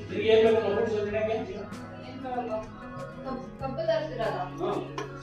ಏನ್ ಬೇಕು ನಾವು ಕೊಡ್ಸೋದು ತಿನ್ನಕ್ಕೆ? ಕಬ್ಬು ತರ್ತಿರಲ್ಲ hmm.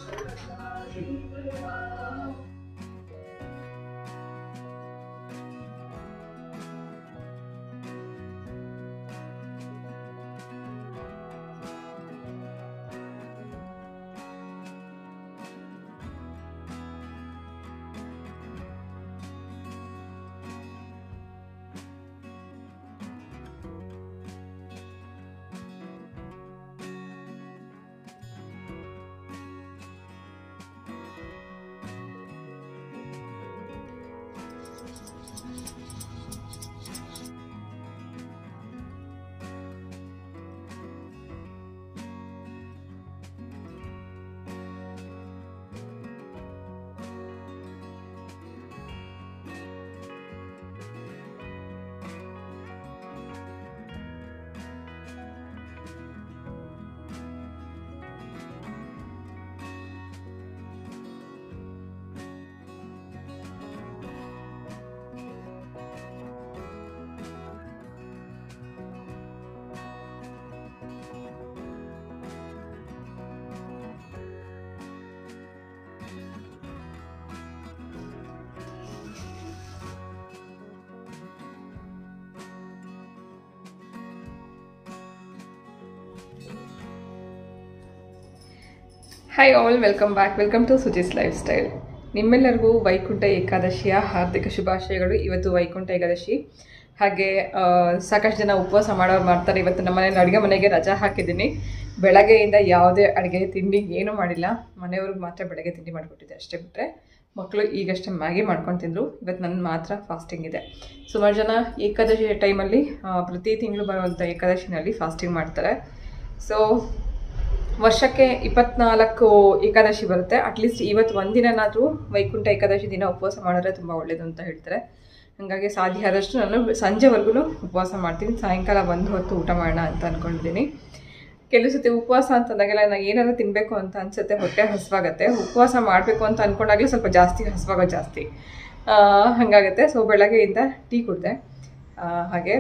Hi all welcome back welcome to Suji's lifestyle ನಿಮ್ಮೆಲ್ಲರಿಗೂ ವೈಕುಂಠ ಏಕಾದಶಿಯ ಹಾರ್ದಿಕ ಶುಭಾಶಯಗಳು ಇವತ್ತು ವೈಕುಂಠ ಏಕಾದಶಿ ಹಾಗೆ ಆ, ಸಾಕಷ್ಟು ಜನ ಉಪವಾಸ ಮಾಡೋರು ಮಾಡ್ತಾರೆ ಇವತ್ತು ನಮ್ಮ ಮನೇಲಿ ಅಡುಗೆ ಮನೆಗೆ ರಜಾ ಹಾಕಿದ್ದೀನಿ ಬೆಳಗ್ಗೆಯಿಂದ ಯಾವುದೇ ಅಡುಗೆ ತಿಂಡಿ ಏನೂ ಮಾಡಿಲ್ಲ ಮನೆಯವ್ರಿಗೆ ಮಾತ್ರ ಬೆಳಗ್ಗೆ ತಿಂಡಿ ಮಾಡಿಕೊಟ್ಟಿದ್ದೆ ಅಷ್ಟೇ ಬಿಟ್ಟರೆ ಮಕ್ಕಳು ಈಗಷ್ಟೇ ಮ್ಯಾಗಿ ಮಾಡ್ಕೊಂಡು ತಿಂದರು ಇವತ್ತು ನನ್ನ ಮಾತ್ರ ಫಾಸ್ಟಿಂಗ್ ಇದೆ ಸುಮಾರು ಜನ ಏಕಾದಶಿ ಟೈಮಲ್ಲಿ ಪ್ರತಿ ತಿಂಗಳು ಬರುವಂಥ ಏಕಾದಶಿನಲ್ಲಿ ಫಾಸ್ಟಿಂಗ್ ಮಾಡ್ತಾರೆ ಸೊ ವರ್ಷಕ್ಕೆ ಇಪ್ಪತ್ನಾಲ್ಕು ಏಕಾದಶಿ ಬರುತ್ತೆ ಅಟ್ಲೀಸ್ಟ್ ಇವತ್ತು ಒಂದಿನಾದರೂ ವೈಕುಂಠ ಏಕಾದಶಿ ದಿನ ಉಪವಾಸ ಮಾಡಿದ್ರೆ ತುಂಬ ಒಳ್ಳೇದು ಅಂತ ಹೇಳ್ತಾರೆ ಹಾಗಾಗಿ ಸಾಧ್ಯ ಆದಷ್ಟು ನಾನು ಸಂಜೆವರೆಗೂ ಉಪವಾಸ ಮಾಡ್ತೀನಿ ಸಾಯಂಕಾಲ ಒಂದು ಹೊತ್ತು ಊಟ ಮಾಡೋಣ ಅಂತ ಅಂದ್ಕೊಂಡಿದ್ದೀನಿ ಕೆಲವು ಸತಿ ಉಪವಾಸ ಅಂತಂದಾಗೆಲ್ಲ ನಾನು ಏನಾದರೂ ತಿನ್ನಬೇಕು ಅಂತ ಅನ್ಸುತ್ತೆ ಹೊಟ್ಟೆ ಹಸುವಾಗತ್ತೆ ಉಪವಾಸ ಮಾಡಬೇಕು ಅಂತ ಅಂದ್ಕೊಂಡಾಗಲೇ ಸ್ವಲ್ಪ ಜಾಸ್ತಿ ಹಸುವಾಗೋದು ಜಾಸ್ತಿ ಆ, ಹಾಗಾಗತ್ತೆ ಸೊ ಬೆಳಗ್ಗೆಯಿಂದ ಟೀ ಕುಡಿದೆ ಹಾಗೆ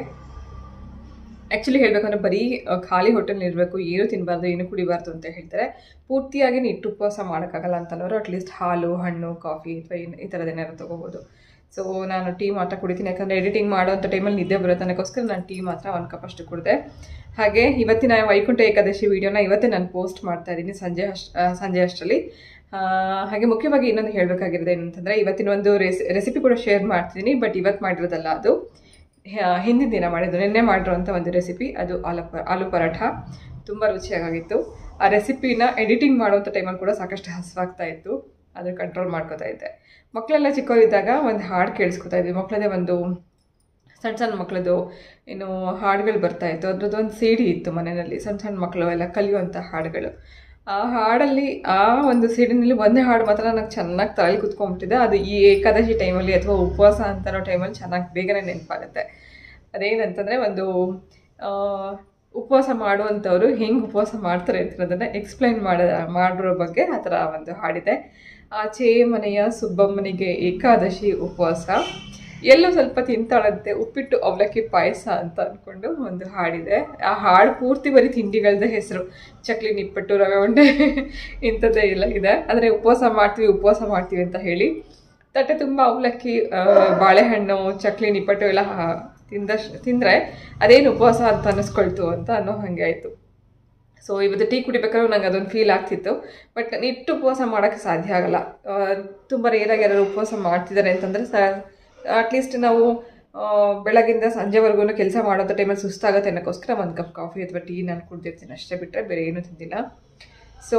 ಆ್ಯಕ್ಚುಲಿ ಹೇಳಬೇಕಂದ್ರೆ ಬರೀ ಆ, ಖಾಲಿ ಹೊಟ್ಟೆಲಿ ಇರಬೇಕು ಏನು ತಿನ್ನಬಾರ್ದು ಏನು ಕುಡಿಬಾರ್ದು ಅಂತ ಹೇಳ್ತಾರೆ ಪೂರ್ತಿಯಾಗಿ ನಿಟ್ಟು ಉಪವಾಸ ಮಾಡೋಕ್ಕಾಗಲ್ಲ ಅಂತನವರು ಅಟ್ಲೀಸ್ಟ್ ಹಾಲು ಹಣ್ಣು ಕಾಫಿ ಅಥವಾ ಈ ಥರದ್ದೇನಾದ್ರು ತೊಗೋಬೋದು ಸೊ ನಾನು ಟೀ ಮಾತ್ರ ಕುಡಿತೀನಿ ಯಾಕಂದರೆ ಎಡಿಟಿಂಗ್ ಮಾಡೋಂಥ ಟೈಮಲ್ಲಿ ನಿದ್ದೆ ಬರುತ್ತೆ ಅನ್ನೋಕ್ಕೋಸ್ಕರ ನಾನು ಟೀ ಮಾತ್ರ ಒಂದು ಕಪ್ ಅಷ್ಟು ಕುಡಿದೆ ಹಾಗೆ ಇವತ್ತಿನ ವೈಕುಂಠ ಏಕಾದಶಿ ವಿಡಿಯೋನ ಇವತ್ತೇ ನಾನು ಪೋಸ್ಟ್ ಮಾಡ್ತಾ ಇದ್ದೀನಿ ಸಂಜೆ ಅಷ್ಟು ಸಂಜೆ ಅಷ್ಟರಲ್ಲಿ ಆ, ಹಾಗೆ ಮುಖ್ಯವಾಗಿ ಇನ್ನೊಂದು ಹೇಳಬೇಕಾಗಿರೋದು ಏನಂತಂದರೆ ಇವತ್ತಿನ ಒಂದು ರೆಸಿ ರೆಸಿಪಿ ಕೂಡ ಶೇರ್ ಮಾಡ್ತಿದ್ದೀನಿ ಬಟ್ ಇವತ್ತು ಮಾಡಿರೋದಲ್ಲ ಅದು ಹ- ಹಿಂದಿನ ದಿನ ಮಾಡಿದ್ದು ನಿನ್ನೆ ಮಾಡಿರೋಂಥ ಒಂದು ರೆಸಿಪಿ ಅದು ಆಲು ಪ ಆಲು ಪರಾಠ ತುಂಬ ರುಚಿಯಾಗಿತ್ತು ಆ ರೆಸಿಪಿನ ಎಡಿಟಿಂಗ್ ಮಾಡೋಂಥ ಟೈಮಲ್ಲಿ ಕೂಡ ಸಾಕಷ್ಟು ಹಸುವಾಗ್ತಾ ಇತ್ತು ಅದು ಕಂಟ್ರೋಲ್ ಮಾಡ್ಕೋತಾ ಇದ್ದೆ ಮಕ್ಕಳೆಲ್ಲ ಚಿಕ್ಕವರಿದ್ದಾಗ ಒಂದು ಹಾಡು ಕೇಳಿಸ್ಕೊತಾ ಇದ್ವಿ ಮಕ್ಕಳದೇ ಒಂದು ಸಣ್ಣ ಸಣ್ಣ ಮಕ್ಕಳದು ಏನು ಹಾಡುಗಳು ಬರ್ತಾ ಇತ್ತು ಅದ್ರದ್ದು ಒಂದು ಸಿ ಡಿ ಇತ್ತು ಮನೆಯಲ್ಲಿ ಸಣ್ಣ ಸಣ್ಣ ಮಕ್ಕಳು ಎಲ್ಲ ಕಲಿಯುವಂಥ ಹಾಡುಗಳು ಆ ಹಾಡಲ್ಲಿ ಆ ಒಂದು ಸಿಡಿನಲ್ಲಿ ಒಂದೇ ಹಾಡು ಮಾತ್ರ ನನಗೆ ಚೆನ್ನಾಗಿ ತಲೆಯಲ್ಲಿ ಕುತ್ಕೊಂಡ್ಬಿಟ್ಟಿದೆ ಅದು ಈ ಏಕಾದಶಿ ಟೈಮಲ್ಲಿ ಅಥವಾ ಉಪವಾಸ ಅಂತನೋ ಟೈಮಲ್ಲಿ ಚೆನ್ನಾಗಿ ಬೇಗನೆ ನೆನಪಾಗುತ್ತೆ ಅದೇನಂತಂದರೆ ಒಂದು ಆ, ಉಪವಾಸ ಮಾಡುವಂಥವ್ರು ಹೆಂಗೆ ಉಪವಾಸ ಮಾಡ್ತಾರೆ ಅನ್ನೋದನ್ನು ಎಕ್ಸ್ಪ್ಲೈನ್ ಮಾಡ ಮಾಡಿರೋ ಬಗ್ಗೆ ಆ ಥರ ಒಂದು ಹಾಡಿದೆ ಆಚೆ ಮನೆಯ ಸುಬ್ಬಮ್ಮನಿಗೆ ಏಕಾದಶಿ ಉಪವಾಸ ಎಲ್ಲೋ ಸ್ವಲ್ಪ ತಿಂತಾಳಂತೆ ಉಪ್ಪಿಟ್ಟು ಅವಲಕ್ಕಿ ಪಾಯಸ ಅಂತ ಅಂದ್ಕೊಂಡು ಒಂದು ಹಾಡಿದೆ ಆ ಹಾಡು ಪೂರ್ತಿ ಬರೀ ತಿಂಡಿಗಳದ್ದೇ ಹೆಸರು ಚಕ್ಲಿ ನಿಪ್ಪಟ್ಟು ರವೆ ಉಂಡೆ ಇಂಥದ್ದೇ ಇಲ್ಲ ಇದೆ ಆದರೆ ಉಪವಾಸ ಮಾಡ್ತೀವಿ ಉಪವಾಸ ಮಾಡ್ತೀವಿ ಅಂತ ಹೇಳಿ ತಟ್ಟೆ ತುಂಬ ಅವಲಕ್ಕಿ ಆ, ಬಾಳೆಹಣ್ಣು ಚಕ್ಲಿ ನಿಪ್ಪಟ್ಟು ಎಲ್ಲ ಹಾ- ತಿಂದಷ್ಟು ತಿಂದರೆ ಅದೇನು ಉಪವಾಸ ಅಂತ ಅನ್ನಿಸ್ಕೊಳ್ತು ಅಂತ ಅನ್ನೋ ಹಾಗೆ ಆಯಿತು ಸೊ ಇವತ್ತು ಟೀ ಕುಡಿಬೇಕಾದ್ರೂ ನಂಗೆ ಅದೊಂದು ಫೀಲ್ ಆಗ್ತಿತ್ತು ಬಟ್ ನಿಟ್ಟು ಉಪವಾಸ ಮಾಡೋಕ್ಕೆ ಸಾಧ್ಯ ಆಗಲ್ಲ ತುಂಬ ರೇರಾಗಿ ಯಾರು ಉಪವಾಸ ಮಾಡ್ತಿದ್ದಾರೆ ಅಂತಂದರೆ ಸ ಅಟ್ಲೀಸ್ಟ್ ನಾವು ಆ, ಬೆಳಗಿಂದ ಸಂಜೆವರೆಗೂ ಕೆಲಸ ಮಾಡೋಂಥ ಟೈಮಲ್ಲಿ ಸುಸ್ತಾಗುತ್ತೆ ಅನ್ನೋಕ್ಕೋಸ್ಕರ ಒಂದು ಕಪ್ ಕಾಫಿ ಅಥವಾ ಟೀ ನಾನು ಕುಡ್ದಿರ್ತೀನಿ ಅಷ್ಟೇ ಬಿಟ್ಟರೆ ಬೇರೆ ಏನೂ ತಿಂದಿಲ್ಲ ಸೊ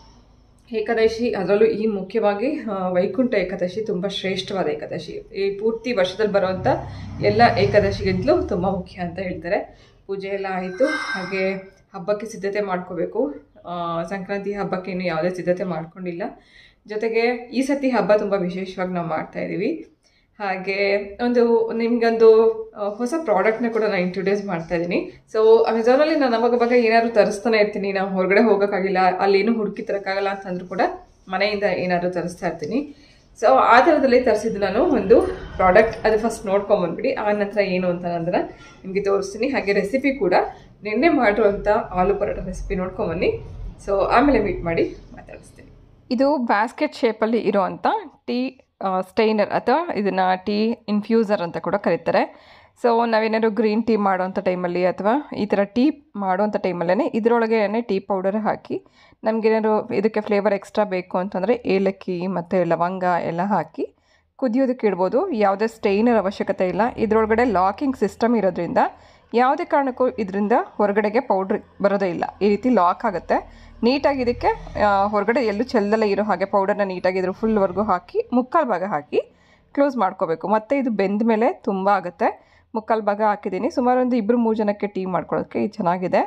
ಏಕಾದಶಿ ಅದರಲ್ಲೂ ಈ ಮುಖ್ಯವಾಗಿ ಆ, ವೈಕುಂಠ ಏಕಾದಶಿ ತುಂಬ ಶ್ರೇಷ್ಠವಾದ ಏಕಾದಶಿ ಈ ಪೂರ್ತಿ ವರ್ಷದಲ್ಲಿ ಬರುವಂಥ ಎಲ್ಲ ಏಕಾದಶಿಗಿಂತಲೂ ತುಂಬ ಮುಖ್ಯ ಅಂತ ಹೇಳ್ತಾರೆ ಪೂಜೆ ಎಲ್ಲ ಆಯಿತು ಹಾಗೆ ಹಬ್ಬಕ್ಕೆ ಸಿದ್ಧತೆ ಮಾಡ್ಕೋಬೇಕು ಆ, ಸಂಕ್ರಾಂತಿ ಹಬ್ಬಕ್ಕೆ ಇನ್ನೂ ಯಾವುದೇ ಸಿದ್ಧತೆ ಮಾಡ್ಕೊಂಡಿಲ್ಲ ಜೊತೆಗೆ ಈ ಸತಿ ಹಬ್ಬ ತುಂಬ ವಿಶೇಷವಾಗಿ ನಾವು ಮಾಡ್ತಾ ಇದ್ದೀವಿ ಹಾಗೆ ಒಂದು ನಿಮಗೊಂದು ಆ, ಹೊಸ ಪ್ರಾಡಕ್ಟ್ನ ಕೂಡ ನಾನು ಇಂಟ್ರೊಡ್ಯೂಸ್ ಮಾಡ್ತಾ ಇದ್ದೀನಿ ಸೊ ಅಮೆಝಾನಲ್ಲಿ ನಾನು ಅವಾಗ ಅವಾಗ ಏನಾದ್ರು ತರಿಸ್ತಾನೆ ಇರ್ತೀನಿ ನಾವು ಹೊರಗಡೆ ಹೋಗೋಕ್ಕಾಗಿಲ್ಲ ಅಲ್ಲೇನು ಹುಡುಕಿ ತರೋಕ್ಕಾಗಲ್ಲ ಅಂತಂದ್ರೂ ಕೂಡ ಮನೆಯಿಂದ ಏನಾದರೂ ತರಿಸ್ತಾ ಇರ್ತೀನಿ ಸೊ ಆ ಥರದಲ್ಲಿ ತರಿಸಿದ್ದು ನಾನು ಒಂದು ಪ್ರಾಡಕ್ಟ್ ಅದು ಫಸ್ಟ್ ನೋಡ್ಕೊಂಬಂದ್ಬಿಡಿ ಆ ನಂತರ ಏನು ಅಂತ ಅದನ್ನು ನಿಮಗೆ ತೋರಿಸ್ತೀನಿ ಹಾಗೆ ರೆಸಿಪಿ ಕೂಡ ನಿನ್ನೆ ಮಾಡಿರುವಂಥ ಆಲೂ ಪರೋಟ ರೆಸಿಪಿ ನೋಡ್ಕೊಂಬನ್ನಿ ಸೊ ಆಮೇಲೆ ಮೀಟ್ ಮಾಡಿ ಮಾತಾಡಿಸ್ತೀನಿ ಇದು ಬ್ಯಾಸ್ಕೆಟ್ ಶೇಪಲ್ಲಿ ಇರೋವಂಥ ಟೀ ಸ್ಟೈನರ್ ಅಥವಾ ಇದನ್ನು ಟೀ ಇನ್ಫ್ಯೂಸರ್ ಅಂತ ಕೂಡ ಕರೀತಾರೆ ಸೊ ನಾವೇನಾದ್ರು ಗ್ರೀನ್ ಟೀ ಮಾಡೋವಂಥ ಟೈಮಲ್ಲಿ ಅಥವಾ ಈ ಥರ ಟೀ ಮಾಡೋವಂಥ ಟೈಮಲ್ಲೇ ಇದರೊಳಗೆ ಟೀ ಪೌಡರ್ ಹಾಕಿ ನಮಗೇನಾದ್ರು ಇದಕ್ಕೆ ಫ್ಲೇವರ್ ಎಕ್ಸ್ಟ್ರಾ ಬೇಕು ಅಂತಂದರೆ ಏಲಕ್ಕಿ ಮತ್ತು ಲವಂಗ ಎಲ್ಲ ಹಾಕಿ ಕುದಿಯೋದಕ್ಕೆ ಇಡ್ಬೋದು ಯಾವುದೇ ಸ್ಟೈನರ್ ಅವಶ್ಯಕತೆ ಇಲ್ಲ ಇದರೊಳಗಡೆ ಲಾಕಿಂಗ್ ಸಿಸ್ಟಮ್ ಇರೋದ್ರಿಂದ ಯಾವುದೇ ಕಾರಣಕ್ಕೂ ಇದರಿಂದ ಹೊರಗಡೆಗೆ ಪೌಡ್ರ್ ಬರೋದೇ ಇಲ್ಲ ಈ ರೀತಿ ಲಾಕ್ ಆಗುತ್ತೆ ನೀಟಾಗಿ ಇದಕ್ಕೆ ಆ, ಹೊರಗಡೆ ಎಲ್ಲೂ ಚೆಲ್ಲದಲ್ಲೇ ಇರೋ ಹಾಗೆ ಪೌಡರ್ನ ನೀಟಾಗಿ ಇದ್ರ ಫುಲ್ವರೆಗೂ ಹಾಕಿ ಮುಕ್ಕಾಲು ಭಾಗ ಹಾಕಿ ಕ್ಲೋಸ್ ಮಾಡ್ಕೋಬೇಕು ಮತ್ತು ಇದು ಬೆಂದ ಮೇಲೆ ತುಂಬ ಆಗುತ್ತೆ ಮುಕ್ಕಾಲು ಭಾಗ ಹಾಕಿದ್ದೀನಿ ಸುಮಾರು ಒಂದು ಇಬ್ಬರು ಮೂರು ಜನಕ್ಕೆ ಟೀ ಮಾಡ್ಕೊಳ್ಳೋದಕ್ಕೆ ಇದು ಚೆನ್ನಾಗಿದೆ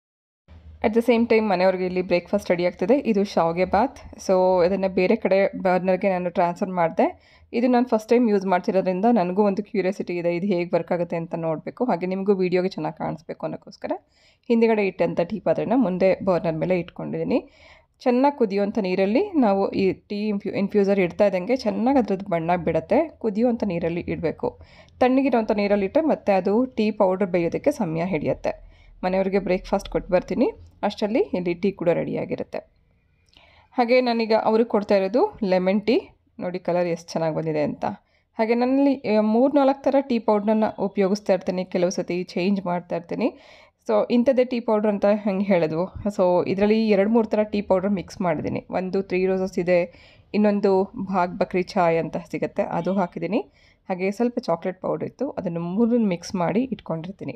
ಅಟ್ ದ ಸೇಮ್ ಟೈಮ್ ಮನೆಯವ್ರಿಗೆ ಇಲ್ಲಿ ಬ್ರೇಕ್ಫಾಸ್ಟ್ ರೆಡಿ ಆಗ್ತಿದೆ ಇದು ಶಾವ್ಗೆ ಬಾತ್ ಸೊ ಇದನ್ನು ಬೇರೆ ಕಡೆ ಬರ್ನರ್ಗೆ ನಾನು ಟ್ರಾನ್ಸ್ಫರ್ ಮಾಡಿದೆ ಇದು ನಾನು ಫಸ್ಟ್ ಟೈಮ್ ಯೂಸ್ ಮಾಡ್ತಿರೋದ್ರಿಂದ ನನಗೂ ಒಂದು ಕ್ಯೂರಿಯಾಸಿಟಿ ಇದೆ ಇದು ಹೇಗೆ ವರ್ಕ್ ಆಗುತ್ತೆ ಅಂತ ನೋಡಬೇಕು ಹಾಗೆ ನಿಮಗೂ ವೀಡಿಯೋಗೆ ಚೆನ್ನಾಗಿ ಕಾಣಿಸ್ಬೇಕು ಅನ್ನೋಕ್ಕೋಸ್ಕರ ಹಿಂದುಗಡೆ ಇಟ್ಟಂಥ ಟೀ ಪಾತ್ರೆನ ಮುಂದೆ ಬರ್ನರ್ ಮೇಲೆ ಇಟ್ಕೊಂಡಿದ್ದೀನಿ ಚೆನ್ನಾಗಿ ಕುದಿಯುವಂಥ ನೀರಲ್ಲಿ ನಾವು ಈ ಟೀ ಇನ್ಫ್ಯೂ ಇನ್ಫ್ಯೂಸರ್ ಇಡ್ತಾ ಇದ್ದಂಗೆ ಚೆನ್ನಾಗಿ ಅದ್ರದ್ದು ಬಣ್ಣ ಬಿಡುತ್ತೆ ಕುದಿಯುವಂಥ ನೀರಲ್ಲಿ ಇಡಬೇಕು ತಣ್ಣಗಿರೋಂಥ ನೀರಲ್ಲಿ ಇಟ್ಟರೆ ಮತ್ತೆ ಅದು ಟೀ ಪೌಡರ್ ಬೇಯೋದಕ್ಕೆ ಸಮಯ ಹಿಡಿಯುತ್ತೆ ಮನೆಯವ್ರಿಗೆ ಬ್ರೇಕ್ಫಾಸ್ಟ್ ಕೊಟ್ಟು ಬರ್ತೀನಿ ಅಷ್ಟರಲ್ಲಿ ಇಲ್ಲಿ ಟೀ ಕೂಡ ರೆಡಿಯಾಗಿರುತ್ತೆ ಹಾಗೆ ನಾನೀಗ ಅವ್ರಿಗೆ ಕೊಡ್ತಾ ಇರೋದು ಲೆಮನ್ ಟೀ ನೋಡಿ ಕಲರ್ ಎಷ್ಟು ಚೆನ್ನಾಗಿ ಬಂದಿದೆ ಅಂತ ಹಾಗೆ ನನ್ನಲ್ಲಿ ಮೂರು ನಾಲ್ಕು ಥರ ಟೀ ಪೌಡ್ರನ್ನ ಉಪಯೋಗಿಸ್ತಾ ಇರ್ತೀನಿ ಕೆಲವು ಸತಿ ಚೇಂಜ್ ಮಾಡ್ತಾ ಇರ್ತೀನಿ ಸೊ ಇಂಥದ್ದೇ ಟೀ ಪೌಡ್ರ್ ಅಂತ ಹಂಗೆ ಹೇಳಿದ್ವು ಸೊ ಇದರಲ್ಲಿ ಎರಡು ಮೂರು ಥರ ಟೀ ಪೌಡ್ರ್ ಮಿಕ್ಸ್ ಮಾಡಿದ್ದೀನಿ ಒಂದು ತ್ರೀ ರೋಸಸ್ ಇದೆ ಇನ್ನೊಂದು ಭಾಗ್ ಬಕ್ರಿ ಚಾಯ್ ಅಂತ ಸಿಗುತ್ತೆ ಅದು ಹಾಕಿದ್ದೀನಿ ಹಾಗೆ ಸ್ವಲ್ಪ ಚಾಕ್ಲೇಟ್ ಪೌಡ್ರ್ ಇತ್ತು ಅದನ್ನು ಮೂರನ್ನು ಮಿಕ್ಸ್ ಮಾಡಿ ಇಟ್ಕೊಂಡಿರ್ತೀನಿ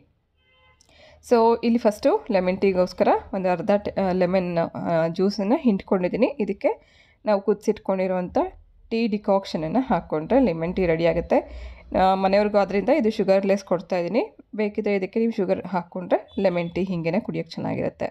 ಸೊ ಇಲ್ಲಿ ಫಸ್ಟು ಲೆಮನ್ ಟೀಗೋಸ್ಕರ ಒಂದು ಅರ್ಧ ಲೆಮನ್ ಜ್ಯೂಸನ್ನು ಹಿಂಡ್ಕೊಂಡಿದ್ದೀನಿ ಇದಕ್ಕೆ ನಾವು ಕುದಿಸಿಟ್ಕೊಂಡಿರುವಂಥ ಟೀ ಡಿಕಾಕ್ಷನನ್ನು ಹಾಕ್ಕೊಂಡ್ರೆ ಲೆಮನ್ ಟೀ ರೆಡಿ ಆಗುತ್ತೆ ಮನೆಯವ್ರಿಗೂ ಅದರಿಂದ ಇದು ಶುಗರ್ಲೆಸ್ ಕೊಡ್ತಾ ಇದ್ದೀನಿ ಬೇಕಿದ್ರೆ ಇದಕ್ಕೆ ನೀವು ಶುಗರ್ ಹಾಕ್ಕೊಂಡ್ರೆ ಲೆಮನ್ ಟೀ ಹೀಗೆ ಕುಡಿಯೋಕ್ಕೆ ಚೆನ್ನಾಗಿರುತ್ತೆ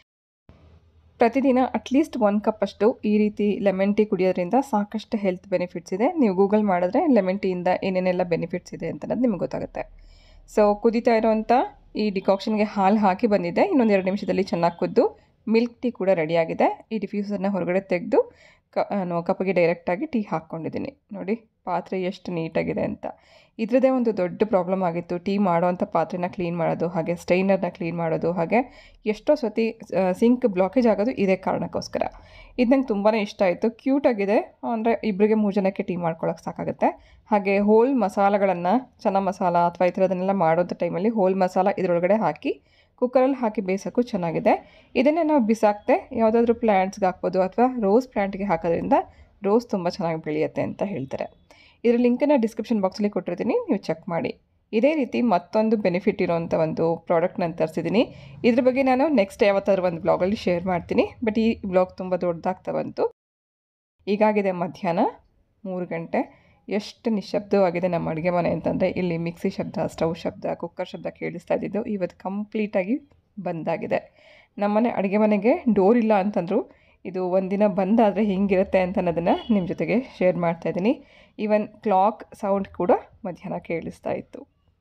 ಪ್ರತಿದಿನ ಅಟ್ಲೀಸ್ಟ್ ಒಂದು ಕಪ್ಪಷ್ಟು ಈ ರೀತಿ ಲೆಮನ್ ಟೀ ಕುಡಿಯೋದ್ರಿಂದ ಸಾಕಷ್ಟು ಹೆಲ್ತ್ ಬೆನಿಫಿಟ್ಸ್ ಇದೆ ನೀವು ಗೂಗಲ್ ಮಾಡಿದ್ರೆ ಲೆಮನ್ ಟೀಯಿಂದ ಏನೇನೆಲ್ಲ ಬೆನಿಫಿಟ್ಸ್ ಇದೆ ಅಂತ ನಿಮ್ಗೆ ಗೊತ್ತಾಗುತ್ತೆ ಸೊ ಕುದೀತಾ ಇರೋವಂಥ ಈ ಡಿಕಾಕ್ಷನ್ಗೆ ಹಾಲು ಹಾಕಿ ಬಂದಿದೆ ಇನ್ನೊಂದು ಎರಡು ನಿಮಿಷದಲ್ಲಿ ಚೆನ್ನಾಗಿ ಕುದ್ದು ಮಿಲ್ಕ್ ಟೀ ಕೂಡ ರೆಡಿಯಾಗಿದೆ ಈ ಡಿಫ್ಯೂಸರ್ನ ಹೊರಗಡೆ ತೆಗೆದು ಕ ನಾನು ಕಪ್ಪಿಗೆ ಡೈರೆಕ್ಟಾಗಿ ಟೀ ಹಾಕ್ಕೊಂಡಿದ್ದೀನಿ ನೋಡಿ ಪಾತ್ರೆ ಎಷ್ಟು ನೀಟಾಗಿದೆ ಅಂತ ಇದರದೇ ಒಂದು ದೊಡ್ಡ ಪ್ರಾಬ್ಲಮ್ ಆಗಿತ್ತು ಟೀ ಮಾಡೋವಂಥ ಪಾತ್ರೆನ ಕ್ಲೀನ್ ಮಾಡೋದು ಹಾಗೆ ಸ್ಟೈನರ್ನ ಕ್ಲೀನ್ ಮಾಡೋದು ಹಾಗೆ ಎಷ್ಟೋ ಸತಿ ಸಿಂಕ್ ಬ್ಲಾಕೇಜ್ ಆಗೋದು ಇದೇ ಕಾರಣಕ್ಕೋಸ್ಕರ ಇದು ನಂಗೆ ತುಂಬಾ ಇಷ್ಟ ಆಯಿತು ಕ್ಯೂಟಾಗಿದೆ ಅಂದರೆ ಇಬ್ಬರಿಗೆ ಮೂರು ಜನಕ್ಕೆ ಟೀ ಮಾಡ್ಕೊಳ್ಳೋಕೆ ಸಾಕಾಗುತ್ತೆ ಹಾಗೆ ಹೋಲ್ ಮಸಾಲಗಳನ್ನು ಚೆನ್ನ ಮಸಾಲ ಅಥವಾ ಈ ಥರದನ್ನೆಲ್ಲ ಮಾಡೋಂಥ ಟೈಮಲ್ಲಿ ಹೋಲ್ ಮಸಾಲ ಇದರೊಳಗಡೆ ಹಾಕಿ ಕುಕ್ಕರಲ್ಲಿ ಹಾಕಿ ಬೇಯಿಸೋಕ್ಕೂ ಚೆನ್ನಾಗಿದೆ ಇದನ್ನೇ ನಾವು ಬಿಸಾಕ್ತೆ ಯಾವುದಾದ್ರೂ ಪ್ಲ್ಯಾಂಟ್ಸ್ಗೆ ಹಾಕ್ಬೋದು ಅಥವಾ ರೋಸ್ ಪ್ಲ್ಯಾಂಟ್ಗೆ ಹಾಕೋದ್ರಿಂದ ರೋಸ್ ತುಂಬ ಚೆನ್ನಾಗಿ ಬೆಳೆಯುತ್ತೆ ಅಂತ ಹೇಳ್ತಾರೆ ಇದರ ಲಿಂಕನ್ನು ಡಿಸ್ಕ್ರಿಪ್ಷನ್ ಬಾಕ್ಸಲ್ಲಿ ಕೊಟ್ಟಿರ್ತೀನಿ ನೀವು ಚೆಕ್ ಮಾಡಿ ಇದೇ ರೀತಿ ಮತ್ತೊಂದು ಬೆನಿಫಿಟ್ ಇರೋವಂಥ ಒಂದು ಪ್ರಾಡಕ್ಟ್ ನಾನು ತರಿಸಿದ್ದೀನಿ ಇದ್ರ ಬಗ್ಗೆ ನಾನು ನೆಕ್ಸ್ಟ್ ಯಾವತ್ತಾದ್ರೂ ಒಂದು ಬ್ಲಾಗಲ್ಲಿ ಶೇರ್ ಮಾಡ್ತೀನಿ ಬಟ್ ಈ ಬ್ಲಾಗ್ ತುಂಬ ದೊಡ್ಡದಾಗ್ತಾ ಬಂತು ಈಗಾಗಿದೆ ಮಧ್ಯಾಹ್ನ ಮೂರು ಗಂಟೆ ಎಷ್ಟು ನಿಶಬ್ದವಾಗಿದೆ ನಮ್ಮ ಅಡುಗೆ ಮನೆ ಅಂತಂದರೆ ಇಲ್ಲಿ ಮಿಕ್ಸಿ ಶಬ್ದ ಸ್ಟವ್ ಶಬ್ದ ಕುಕ್ಕರ್ ಶಬ್ದ ಕೇಳಿಸ್ತಾ ಇದ್ದಿದ್ದು ಇವತ್ತು ಕಂಪ್ಲೀಟಾಗಿ ಬಂದಾಗಿದೆ ನಮ್ಮನೆ ಅಡುಗೆ ಮನೆಗೆ ಡೋರ್ ಇಲ್ಲ ಅಂತಂದರು ಇದು ಒಂದಿನ ಬಂದಾದರೆ ಹೆಂಗಿರುತ್ತೆ ಅಂತ ಅನ್ನೋದನ್ನು ನಿಮ್ಮ ಜೊತೆಗೆ ಶೇರ್ ಮಾಡ್ತಾಯಿದ್ದೀನಿ ಈವನ್ ಕ್ಲಾಕ್ ಸೌಂಡ್ ಕೂಡ ಮಧ್ಯಾಹ್ನ ಕೇಳಿಸ್ತಾ ಇತ್ತು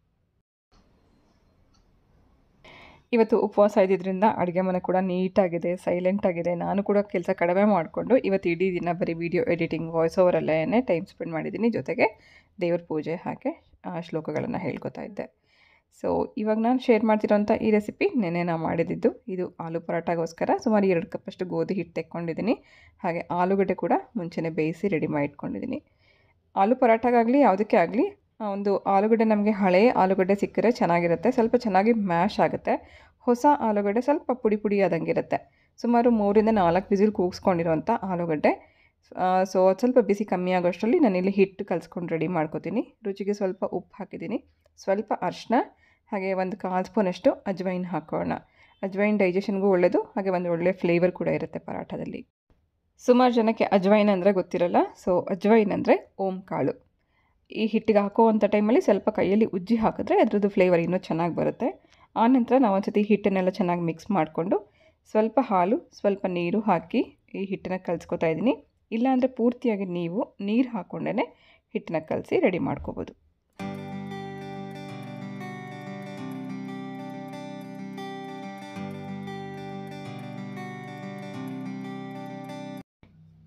ಇವತ್ತು ಉಪವಾಸ ಇದ್ದಿದ್ದರಿಂದ ಅಡುಗೆ ಮನೆ ಕೂಡ ನೀಟಾಗಿದೆ ಸೈಲೆಂಟಾಗಿದೆ ನಾನು ಕೂಡ ಕೆಲಸ ಕಡಿಮೆ ಮಾಡಿಕೊಂಡು ಇವತ್ತು ಇಡೀ ದಿನ ಬರೀ ವಿಡಿಯೋ ಎಡಿಟಿಂಗ್ ವಾಯ್ಸ್ ಓವರಲ್ಲೇ ಟೈಮ್ ಸ್ಪೆಂಡ್ ಮಾಡಿದ್ದೀನಿ ಜೊತೆಗೆ ದೇವ್ರ ಪೂಜೆ ಹಾಗೆ ಶ್ಲೋಕಗಳನ್ನು ಹೇಳ್ಕೊತಾ ಇದ್ದೆ ಸೊ ಇವಾಗ ನಾನು ಶೇರ್ ಮಾಡ್ತಿರೋಂಥ ಈ ರೆಸಿಪಿ ನೆನೆ ನಾನು ಮಾಡಿದ್ದು ಇದು ಆಲೂ ಪರೋಟಾಗೋಸ್ಕರ ಸುಮಾರು ಎರಡು ಕಪ್ಪಷ್ಟು ಗೋಧಿ ಹಿಟ್ಟು ತೆಕ್ಕೊಂಡಿದ್ದೀನಿ ಹಾಗೆ ಆಲೂಗಡ್ಡೆ ಕೂಡ ಮುಂಚೆನೇ ಬೇಯಿಸಿ ರೆಡಿ ಮಾಡಿ ಇಟ್ಕೊಂಡಿದ್ದೀನಿ ಆಲೂ ಪರೋಟಾಗಾಗಲಿ ಯಾವುದಕ್ಕೆ ಆಗಲಿ ಒಂದು ಆಲೂಗಡ್ಡೆ ನಮಗೆ ಹಳೆ ಆಲೂಗಡ್ಡೆ ಸಿಕ್ಕರೆ ಚೆನ್ನಾಗಿರುತ್ತೆ ಸ್ವಲ್ಪ ಚೆನ್ನಾಗಿ ಮ್ಯಾಶ್ ಆಗುತ್ತೆ ಹೊಸ ಆಲೂಗಡ್ಡೆ ಸ್ವಲ್ಪ ಪುಡಿ ಪುಡಿ ಆದಂಗೆ ಇರುತ್ತೆ ಸುಮಾರು ಮೂರಿಂದ ನಾಲ್ಕು ಬಿಸಿಲು ಕೂಗಿಸ್ಕೊಂಡಿರೋಂಥ ಆಲೂಗಡ್ಡೆ ಸೊ ಅದು ಸ್ವಲ್ಪ ಬಿಸಿ ಕಮ್ಮಿ ಆಗೋಷ್ಟರಲ್ಲಿ ನಾನಿಲ್ಲಿ ಹಿಟ್ಟು ಕಲಿಸ್ಕೊಂಡು ರೆಡಿ ಮಾಡ್ಕೋತೀನಿ ರುಚಿಗೆ ಸ್ವಲ್ಪ ಉಪ್ಪು ಹಾಕಿದ್ದೀನಿ ಸ್ವಲ್ಪ ಅರಿಶಿನ ಹಾಗೆ ಒಂದು ಕಾಲು ಸ್ಪೂನಷ್ಟು ಅಜ್ವೈನ್ ಹಾಕೋಣ ಅಜ್ವೈನ್ ಡೈಜೆಷನ್ಗೂ ಒಳ್ಳೆಯದು ಹಾಗೆ ಒಂದು ಒಳ್ಳೆ ಫ್ಲೇವರ್ ಕೂಡ ಇರುತ್ತೆ ಪರಾಠದಲ್ಲಿ ಸುಮಾರು ಜನಕ್ಕೆ ಅಜ್ವೈನ್ ಅಂದರೆ ಗೊತ್ತಿರಲ್ಲ ಸೊ ಅಜ್ವೈನ್ ಅಂದರೆ ಓಂ ಕಾಳು ಈ ಹಿಟ್ಟಿಗೆ ಹಾಕೋವಂಥ ಟೈಮಲ್ಲಿ ಸ್ವಲ್ಪ ಕೈಯಲ್ಲಿ ಉಜ್ಜಿ ಹಾಕಿದ್ರೆ ಅದರದ್ದು ಫ್ಲೇವರ್ ಇನ್ನೂ ಚೆನ್ನಾಗಿ ಬರುತ್ತೆ ಆನಂತರ ನಾವು ಒಂದು ಸತಿ ಹಿಟ್ಟನ್ನೆಲ್ಲ ಚೆನ್ನಾಗಿ ಮಿಕ್ಸ್ ಮಾಡಿಕೊಂಡು ಸ್ವಲ್ಪ ಹಾಲು ಸ್ವಲ್ಪ ನೀರು ಹಾಕಿ ಈ ಹಿಟ್ಟನ್ನ ಕಲಿಸ್ಕೊತಾ ಇದ್ದೀನಿ ಇಲ್ಲಾಂದರೆ ಪೂರ್ತಿಯಾಗಿ ನೀವು ನೀರು ಹಾಕ್ಕೊಂಡೇ ಹಿಟ್ಟನ್ನ ಕಲಸಿ ರೆಡಿ ಮಾಡ್ಕೋಬೋದು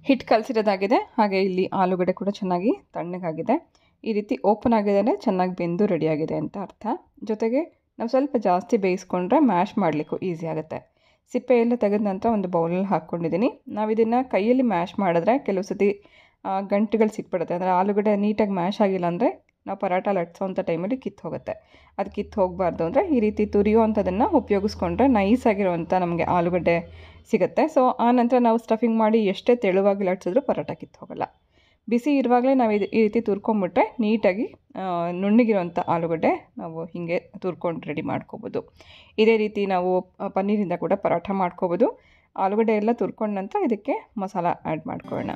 ಹಿಟ್ಟು ಕಲಸಿರೋದಾಗಿದೆ ಹಾಗೆ ಇಲ್ಲಿ ಆಲೂಗಡ್ಡೆ ಕೂಡ ಚೆನ್ನಾಗಿ ತಣ್ಣಗಾಗಿದೆ ಈ ರೀತಿ ಓಪನ್ ಆಗಿದೆ ಚೆನ್ನಾಗಿ ಬೆಂದು ರೆಡಿಯಾಗಿದೆ ಅಂತ ಅರ್ಥ ಜೊತೆಗೆ ನಾವು ಸ್ವಲ್ಪ ಜಾಸ್ತಿ ಬೇಯಿಸ್ಕೊಂಡ್ರೆ ಮ್ಯಾಶ್ ಮಾಡಲಿಕ್ಕೂ ಈಸಿ ಆಗುತ್ತೆ ಸಿಪ್ಪೆ ಎಲ್ಲ ತೆಗೆದ ನಂತರ ಒಂದು ಬೌಲಲ್ಲಿ ಹಾಕ್ಕೊಂಡಿದ್ದೀನಿ ನಾವು ಇದನ್ನು ಕೈಯಲ್ಲಿ ಮ್ಯಾಶ್ ಮಾಡಿದ್ರೆ ಕೆಲವು ಸತಿ ಗಂಟುಗಳು ಸಿಕ್ಬಿಡುತ್ತೆ ಅಂದರೆ ಆಲೂಗಡ್ಡೆ ನೀಟಾಗಿ ಮ್ಯಾಶ್ ಆಗಿಲ್ಲ ಅಂದರೆ ನಾವು ಪರಾಟ ಲಟ್ಸೋವಂಥ ಟೈಮಲ್ಲಿ ಕಿತ್ತು ಹೋಗುತ್ತೆ ಅದು ಕಿತ್ತು ಹೋಗಬಾರ್ದು ಅಂದರೆ ಈ ರೀತಿ ತುರಿಯೋ ಅಂಥದನ್ನು ಉಪಯೋಗಿಸ್ಕೊಂಡ್ರೆ ನೈಸಾಗಿರುವಂಥ ನಮಗೆ ಆಲೂಗಡ್ಡೆ ಸಿಗುತ್ತೆ ಸೊ ಆ ನಂತರ ನಾವು ಸ್ಟಫಿಂಗ್ ಮಾಡಿ ಎಷ್ಟೇ ತೆಳುವಾಗಿ ಲಟ್ಸಿದ್ರೂ ಪರೋಟ ಕಿತ್ತು ಹೋಗಲ್ಲ ಬಿಸಿ ಇರುವಾಗಲೇ ನಾವು ಇದು ಈ ರೀತಿ ತುರ್ಕೊಂಬಿಟ್ರೆ ನೀಟಾಗಿ ನುಣ್ಣಗಿರುವಂಥ ಆಲೂಗಡ್ಡೆ ನಾವು ಹೀಗೆ ತುರ್ಕೊಂಡು ರೆಡಿ ಮಾಡ್ಕೋಬೋದು ಇದೇ ರೀತಿ ನಾವು ಪನ್ನೀರಿಂದ ಕೂಡ ಪರೋಟ ಮಾಡ್ಕೋಬೋದು ಆಲೂಗಡ್ಡೆ ಎಲ್ಲ ತುರ್ಕೊಂಡ ನಂತರ ಇದಕ್ಕೆ ಮಸಾಲ ಆ್ಯಡ್ ಮಾಡ್ಕೊಳ್ಳೋಣ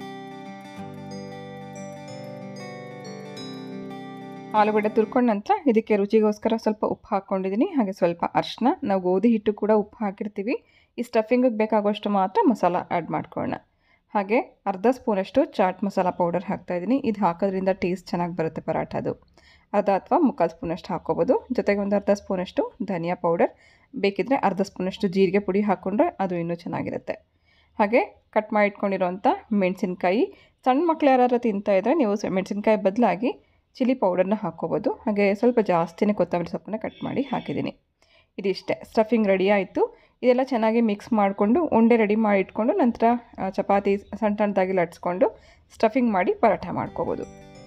ಆಲೂಗಡ್ಡೆ ತುರ್ಕೊಂಡ ನಂತರ ಇದಕ್ಕೆ ರುಚಿಗೋಸ್ಕರ ಸ್ವಲ್ಪ ಉಪ್ಪು ಹಾಕ್ಕೊಂಡಿದ್ದೀನಿ ಹಾಗೆ ಸ್ವಲ್ಪ ಅರಿಶಿನ ನಾವು ಗೋಧಿ ಹಿಟ್ಟು ಕೂಡ ಉಪ್ಪು ಹಾಕಿರ್ತೀವಿ ಈ ಸ್ಟಫಿಂಗಿಗೆ ಬೇಕಾಗುವಷ್ಟು ಮಾತ್ರ ಮಸಾಲ ಆ್ಯಡ್ ಮಾಡ್ಕೊಳ್ಳೋಣ ಹಾಗೆ ಅರ್ಧ ಸ್ಪೂನಷ್ಟು ಚಾಟ್ ಮಸಾಲ ಪೌಡರ್ ಹಾಕ್ತಾಯಿದ್ದೀನಿ ಇದು ಹಾಕೋದ್ರಿಂದ ಟೇಸ್ಟ್ ಚೆನ್ನಾಗಿ ಬರುತ್ತೆ ಪರಾಠದು ಅರ್ಧ ಅಥವಾ ಮುಕ್ಕಾಲು ಸ್ಪೂನಷ್ಟು ಹಾಕ್ಕೋಬೋದು ಜೊತೆಗೆ ಒಂದು ಅರ್ಧ ಸ್ಪೂನಷ್ಟು ಧನಿಯಾ ಪೌಡರ್ ಬೇಕಿದ್ದರೆ ಅರ್ಧ ಸ್ಪೂನಷ್ಟು ಜೀರಿಗೆ ಪುಡಿ ಹಾಕ್ಕೊಂಡ್ರೆ ಅದು ಇನ್ನೂ ಚೆನ್ನಾಗಿರುತ್ತೆ ಹಾಗೆ ಕಟ್ ಮಾಡಿ ಇಟ್ಕೊಂಡಿರೋಂಥ ಮೆಣಸಿನ್ಕಾಯಿ ಸಣ್ಣ ಮಕ್ಳು ಯಾರು ತಿಂತಾ ಇದ್ದರೆ ನೀವು ಮೆಣಸಿನ್ಕಾಯಿ ಬದಲಾಗಿ ಚಿಲ್ಲಿ ಪೌಡರ್ನ ಹಾಕ್ಕೋಬೋದು ಹಾಗೆ ಸ್ವಲ್ಪ ಜಾಸ್ತಿನೇ ಕೊತ್ತಂಬರಿ ಸೊಪ್ಪನ್ನ ಕಟ್ ಮಾಡಿ ಹಾಕಿದ್ದೀನಿ ಇದಿಷ್ಟೇ ಸ್ಟಫಿಂಗ್ ರೆಡಿ ಆಯಿತು ಇದೆಲ್ಲ ಚೆನ್ನಾಗಿ ಮಿಕ್ಸ್ ಮಾಡಿಕೊಂಡು ಉಂಡೆ ರೆಡಿ ಮಾಡಿ ಇಟ್ಕೊಂಡು ನಂತರ ಚಪಾತಿ ಸಣ್ಣ ಸಣ್ಣದಾಗಿ ಲಟ್ಸ್ಕೊಂಡು ಸ್ಟಫಿಂಗ್ ಮಾಡಿ ಪರೋಟ ಮಾಡ್ಕೋಬೋದು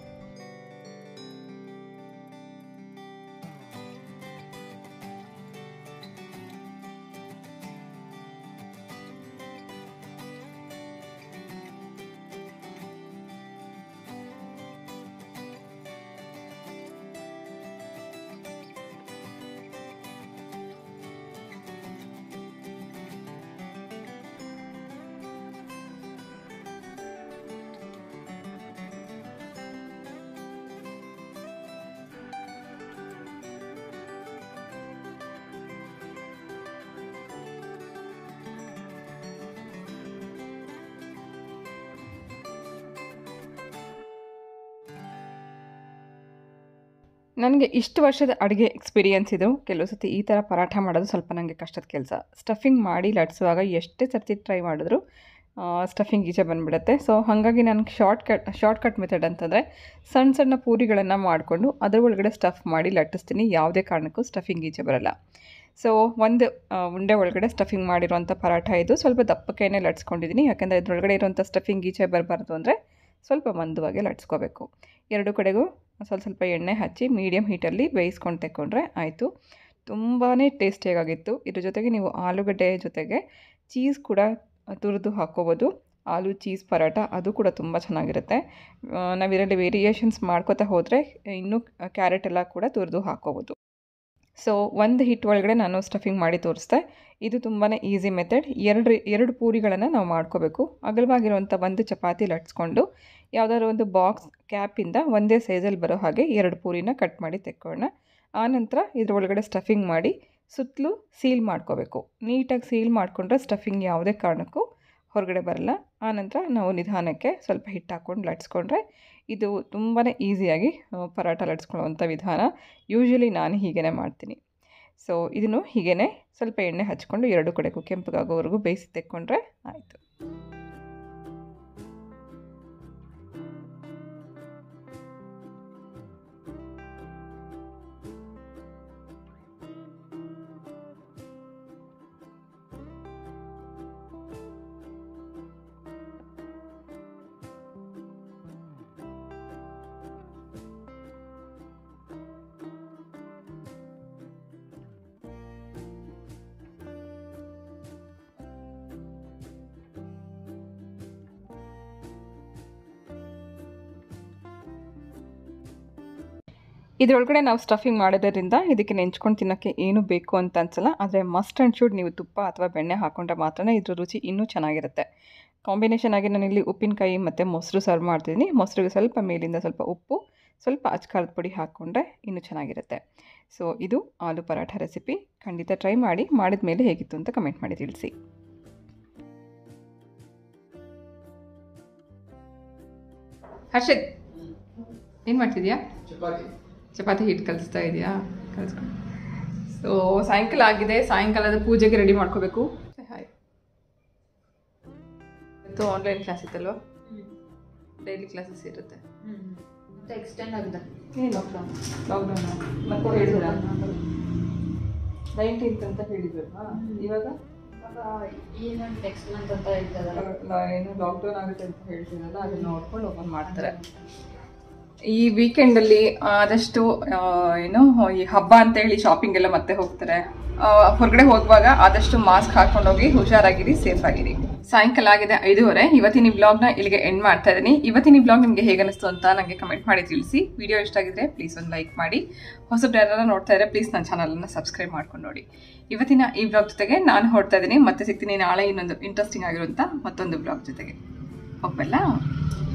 ನನಗೆ ಇಷ್ಟು ವರ್ಷದ ಅಡುಗೆ ಎಕ್ಸ್ಪೀರಿಯನ್ಸ್ ಇದು ಕೆಲವು ಸತಿ ಈ ಥರ ಪರಾಠ ಮಾಡೋದು ಸ್ವಲ್ಪ ನನಗೆ ಕಷ್ಟದ ಕೆಲಸ ಸ್ಟಫಿಂಗ್ ಮಾಡಿ ಲಟ್ಸುವಾಗ ಎಷ್ಟೇ ಸರ್ತಿ ಟ್ರೈ ಮಾಡಿದ್ರು ಸ್ಟಫಿಂಗ್ ಈಚೆ ಬಂದುಬಿಡುತ್ತೆ ಸೊ ಹಾಗಾಗಿ ನನಗೆ short cut short cut method ಅಂತಂದರೆ ಸಣ್ಣ ಸಣ್ಣ ಪೂರಿಗಳನ್ನು ಮಾಡಿಕೊಂಡು ಅದರ ಒಳಗಡೆ ಸ್ಟಫ್ ಮಾಡಿ ಲಟ್ಟಿಸ್ತೀನಿ ಯಾವುದೇ ಕಾರಣಕ್ಕೂ ಸ್ಟಫಿಂಗ್ ಈಚೆ ಬರಲ್ಲ ಸೊ ಒಂದು ಉಂಡೆ ಒಳಗಡೆ ಸ್ಟಫಿಂಗ್ ಮಾಡಿರೋಂಥ ಪರಾಠ ಇದು ಸ್ವಲ್ಪ ದಪ್ಪಕ್ಕೇನೆ ಲಟ್ಸ್ಕೊಂಡಿದ್ದೀನಿ ಯಾಕೆಂದರೆ ಇದರೊಳಗಡೆ ಇರೋಂಥ ಸ್ಟಫಿಂಗ್ ಈಚೆ ಬರಬಾರ್ದು ಅಂದರೆ ಸ್ವಲ್ಪ ಮಂದವಾಗಿ ಲಟ್ಸ್ಕೋಬೇಕು ಎರಡು ಕಡೆಗೂ ಸ್ವಲ್ಪ ಸ್ವಲ್ಪ ಎಣ್ಣೆ ಹಚ್ಚಿ ಮೀಡಿಯಮ್ ಹೀಟಲ್ಲಿ ಬೇಯಿಸ್ಕೊಂಡು ತೆಕ್ಕೊಂಡ್ರೆ ಆಯಿತು ತುಂಬಾ ಟೇಸ್ಟಿಯಾಗಿತ್ತು ಇದ್ರ ಜೊತೆಗೆ ನೀವು ಆಲೂಗಡ್ಡೆ ಜೊತೆಗೆ ಚೀಸ್ ಕೂಡ ತುರಿದು ಹಾಕ್ಕೋಬೋದು ಆಲೂ ಚೀಸ್ ಪರಾಟ ಅದು ಕೂಡ ತುಂಬ ಚೆನ್ನಾಗಿರುತ್ತೆ ನಾವು ಇದರಲ್ಲಿ ವೇರಿಯೇಷನ್ಸ್ ಮಾಡ್ಕೋತಾ ಹೋದರೆ ಇನ್ನೂ ಕ್ಯಾರೆಟ್ ಎಲ್ಲ ಕೂಡ ತುರಿದು ಹಾಕ್ಕೋಬೋದು ಸೊ ಒಂದು ಹಿಟ್ಟು ಒಳಗಡೆ ನಾನು ಸ್ಟಫಿಂಗ್ ಮಾಡಿ ತೋರಿಸ್ದೆ ಇದು ತುಂಬಾ ಈಸಿ ಮೆಥಡ್ ಎರಡು ಎರಡು ಪೂರಿಗಳನ್ನು ನಾವು ಮಾಡ್ಕೋಬೇಕು ಅಗಲವಾಗಿರುವಂಥ ಒಂದು ಚಪಾತಿ ಲಟ್ಸ್ಕೊಂಡು ಯಾವುದಾದ್ರು ಒಂದು ಬಾಕ್ಸ್ ಕ್ಯಾಪಿಂದ ಒಂದೇ ಸೈಜಲ್ಲಿ ಬರೋ ಹಾಗೆ ಎರಡು ಪೂರಿನ ಕಟ್ ಮಾಡಿ ತೆಕ್ಕೊಳ್ಳೋಣ ಆನಂತರ ಇದ್ರೊಳಗಡೆ ಸ್ಟಫಿಂಗ್ ಮಾಡಿ ಸುತ್ತಲೂ ಸೀಲ್ ಮಾಡ್ಕೋಬೇಕು ನೀಟಾಗಿ ಸೀಲ್ ಮಾಡಿಕೊಂಡ್ರೆ ಸ್ಟಫಿಂಗ್ ಯಾವುದೇ ಕಾರಣಕ್ಕೂ ಹೊರಗಡೆ ಬರಲ್ಲ ಆನಂತರ ನಾವು ನಿಧಾನಕ್ಕೆ ಸ್ವಲ್ಪ ಹಿಟ್ಟು ಹಾಕ್ಕೊಂಡು ಲಟ್ಸ್ಕೊಂಡ್ರೆ ಇದು ತುಂಬಾ ಈಸಿಯಾಗಿ ಪರಾಟ ಲಟ್ಸ್ಕೊಳ್ಳುವಂಥ ವಿಧಾನ ಯೂಶ್ವಲಿ ನಾನು ಹೀಗೇ ಮಾಡ್ತೀನಿ ಸೊ ಇದನ್ನು ಹೀಗೇ ಸ್ವಲ್ಪ ಎಣ್ಣೆ ಹಚ್ಕೊಂಡು ಎರಡು ಕಡೆಗೂ ಕೆಂಪಗಾಗೋವರೆಗೂ ಬೇಯಿಸಿ ತೆಕ್ಕೊಂಡ್ರೆ ಆಯಿತು ಇದರೊಳಗಡೆ ನಾವು ಸ್ಟಫಿಂಗ್ ಮಾಡೋದ್ರಿಂದ ಇದಕ್ಕೆ ನೆಂಚ್ಕೊಂಡು ತಿನ್ನೋಕ್ಕೆ ಏನು ಬೇಕು ಅಂತ ಅನ್ಸಲ್ಲ ಆದರೆ ಮಸ್ಟ್ ಆ್ಯಂಡ್ ಶುಡ್ ನೀವು ತುಪ್ಪ ಅಥವಾ ಬೆಣ್ಣೆ ಹಾಕೊಂಡ್ರೆ ಮಾತ್ರ ಇದ್ರ ರುಚಿ ಇನ್ನೂ ಚೆನ್ನಾಗಿರುತ್ತೆ ಕಾಂಬಿನೇಷನ್ ಆಗಿ ನಾನಿಲ್ಲಿ ಉಪ್ಪಿನಕಾಯಿ ಮತ್ತು ಮೊಸರು ಸರ್ವ್ ಮಾಡ್ತಿದ್ದೀನಿ ಮೊಸರಿಗೆ ಸ್ವಲ್ಪ ಮೇಲಿಂದ ಸ್ವಲ್ಪ ಉಪ್ಪು ಸ್ವಲ್ಪ ಅಚ್ಕಾರದ ಪುಡಿ ಹಾಕ್ಕೊಂಡ್ರೆ ಇನ್ನೂ ಚೆನ್ನಾಗಿರುತ್ತೆ ಸೊ ಇದು ಆಲೂ ಪರಾಠ ರೆಸಿಪಿ ಖಂಡಿತ ಟ್ರೈ ಮಾಡಿ ಮಾಡಿದ ಮೇಲೆ ಹೇಗಿತ್ತು ಅಂತ ಕಮೆಂಟ್ ಮಾಡಿ ತಿಳಿಸಿ ಹರ್ಷದ್ ಏನು ಮಾಡ್ತಿದ್ಯಾ ಚಪಾತಿ ಚಪಾತಿ ಹಿಟ್ಟು ಕಲಿಸ್ತಾ ಇದೆಯಾ ಕಲಿಸ್ಕೊಂಡು ಸೊ ಸಾಯಂಕಾಲ ಆಗಿದೆ ಸಾಯಂಕಾಲದ ಪೂಜೆಗೆ ರೆಡಿ ಮಾಡ್ಕೋಬೇಕು ಹಾಯ್ ಇವತ್ತು ಆನ್ಲೈನ್ ಕ್ಲಾಸ್ ಇತ್ತಲ್ವ ಡೈಲಿ ಕ್ಲಾಸಸ್ ಇರುತ್ತೆ ಮತ್ತೆ ಎಕ್ಸ್ಟೆಂಡ್ ಆಗಿದೆ ಏನು ಲಾಕ್ಡೌನ್ ಲಾಕ್ಡೌನ್ ಮತ್ತೆ ಹೇಳಿದ್ರ ನೈನ್ಟೀನ್ತ್ ಅಂತ ಹೇಳಿದ್ರಲ್ವಾ ಇವಾಗ ಈ ಮಂತ್ ನೆಕ್ಸ್ಟ್ ಮಂತ್ ಅಂತ ಹೇಳ್ತಿದ್ದಾರೆ ಲ- ಏನು ಲಾಕ್ಡೌನ್ ಆಗುತ್ತೆ ಅಂತ ಹೇಳ್ತೀರಲ್ಲ ಅದನ್ನ ನೋಡ್ಕೊಂಡು ಓಪನ್ ಮಾಡ್ತಾರೆ ಈ ವೀಕೆಂಡಲ್ಲಿ ಆದಷ್ಟು ಆ, ಏನು ಈ ಹಬ್ಬ ಅಂತ ಹೇಳಿ ಶಾಪಿಂಗ್ ಎಲ್ಲ ಮತ್ತೆ ಹೋಗ್ತಾರೆ ಆ, ಹೊರಗಡೆ ಹೋಗುವಾಗ ಆದಷ್ಟು ಮಾಸ್ಕ್ ಹಾಕೊಂಡೋಗಿ ಹುಷಾರಾಗಿರಿ ಸೇಫ್ ಆಗಿರಿ ಸಾಯಂಕಾಲ ಆಗಿದೆ ಐದೂವರೆ ಇವತ್ತಿನ ಈ ಬ್ಲಾಗ್ನ ಇಲ್ಲಿಗೆ ಎಂಡ್ ಮಾಡ್ತಾ ಇದ್ದೀನಿ ಇವತ್ತಿನ ಈ ಬ್ಲಾಗ್ ನಿಮಗೆ ಹೇಗನಿಸ್ತು ಅಂತ ನನಗೆ ಕಮೆಂಟ್ ಮಾಡಿ ತಿಳಿಸಿ ವಿಡಿಯೋ ಇಷ್ಟ ಆಗಿದ್ರೆ ಪ್ಲೀಸ್ ಒಂದು ಲೈಕ್ ಮಾಡಿ ಹೊಸಬ್ರು ಯಾರು ನೋಡ್ತಾ ಇದ್ರೆ ಪ್ಲೀಸ್ ನನ್ನ ಚಾನಲನ್ನು ಸಬ್ಸ್ಕ್ರೈಬ್ ಮಾಡ್ಕೊಂಡು ನೋಡಿ ಇವತ್ತಿನ ಈ ಬ್ಲಾಗ್ ಜೊತೆಗೆ ನಾನು ಹೊರಡ್ತಾ ಇದ್ದೀನಿ ಮತ್ತೆ ಸಿಗ್ತೀನಿ ನಾಳೆ ಇನ್ನೊಂದು ಇಂಟ್ರೆಸ್ಟಿಂಗ್ ಆಗಿರುವಂಥ ಮತ್ತೊಂದು ಬ್ಲಾಗ್ ಜೊತೆಗೆ ಒಪ್ಪಲ್ಲ